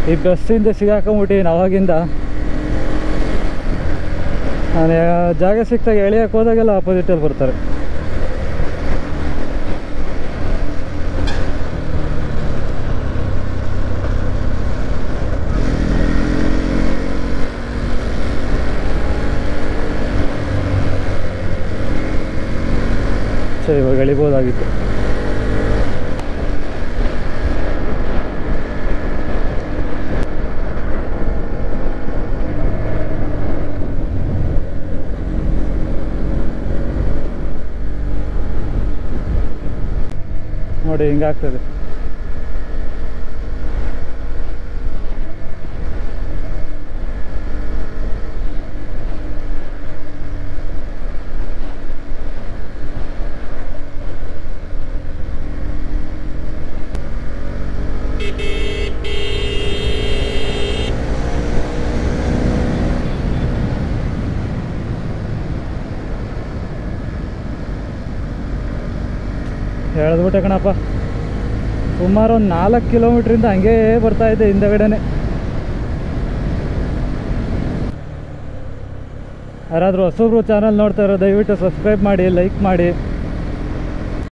ಈ ಬಸ್ಸಿಂದ ಸಿಗಾಕೊಂಬಿಟ್ಟಿದ್ದೀನಿ ಅವಾಗಿಂದ ನಾನು ಯಾ- ಜಾಗ ಸಿಕ್ತಾಗ ಎಳಿಯಕ್ಕೆ ಹೋದಾಗೆಲ್ಲ ಆಪೋಸಿಟಲ್ಲಿ ಬರ್ತಾರೆ ಸೊ ಇವಾಗ ಎಳಿಬೋದಾಗಿತ್ತು ನೋಡಿ ಹಿಂಗಾಗ್ತದೆ ಹೇಳ್ದ್ಬಿಟ್ಟೆ ಕಣಪ್ಪ ಸುಮಾರು ಒಂದು ನಾಲ್ಕು ಕಿಲೋಮೀಟ್ರಿಂದ ಹಂಗೇ ಬರ್ತಾ ಇದ್ದೆ ಹಿಂದಗಡೆನೆ ಯಾರಾದರೂ ಹೊಸಬ್ರು ಚಾನಲ್ ನೋಡ್ತಾ ಇರೋ ದಯವಿಟ್ಟು ಸಬ್ಸ್ಕ್ರೈಬ್ ಮಾಡಿ ಲೈಕ್ ಮಾಡಿ